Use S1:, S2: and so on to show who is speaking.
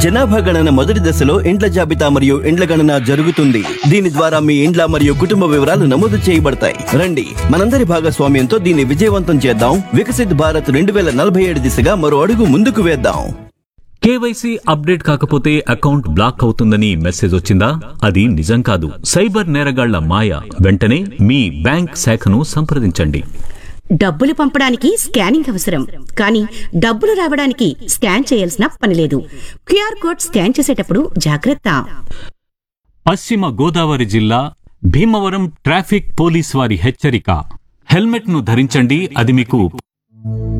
S1: జనాభా గణన మొదటి దశలో ఇండ్ల జాబితా మరియు ఇండ్ల గణన జరుగుతుంది దీని ద్వారా మీ ఇండ్ల మరియు కుటుంబ వివరాలు నమోదు చేయబడతాయి రండి మనందరి భాగస్వామ్యంతో దీన్ని విజయవంతం చేద్దాం వికసిత్ భారత్ రెండు వేల నలభై ఏడు దిశగా మరో అడుగు ముందుకు వేద్దాం
S2: కేవైసీ అప్డేట్ కాకపోతే అకౌంట్ బ్లాక్ అవుతుందని మెసేజ్ వచ్చిందా అది నిజం కాదు సైబర్ నేరగాళ్ల మాయ వెంటనే మీ బ్యాంక్ శాఖను సంప్రదించండి
S3: డబ్బులు పంపడానికి స్కానింగ్ అవసరం కానీ డబ్బులు రావడానికి స్కాన్ చేయాల్సిన పని లేదు క్యూఆర్ కోడ్ స్కాన్ చేసేటప్పుడు జాగ్రత్త
S2: పశ్చిమ గోదావరి జిల్లా భీమవరం ట్రాఫిక్ పోలీస్ వారి హెచ్చరిక హెల్మెట్ ను ధరించండి అది మీకు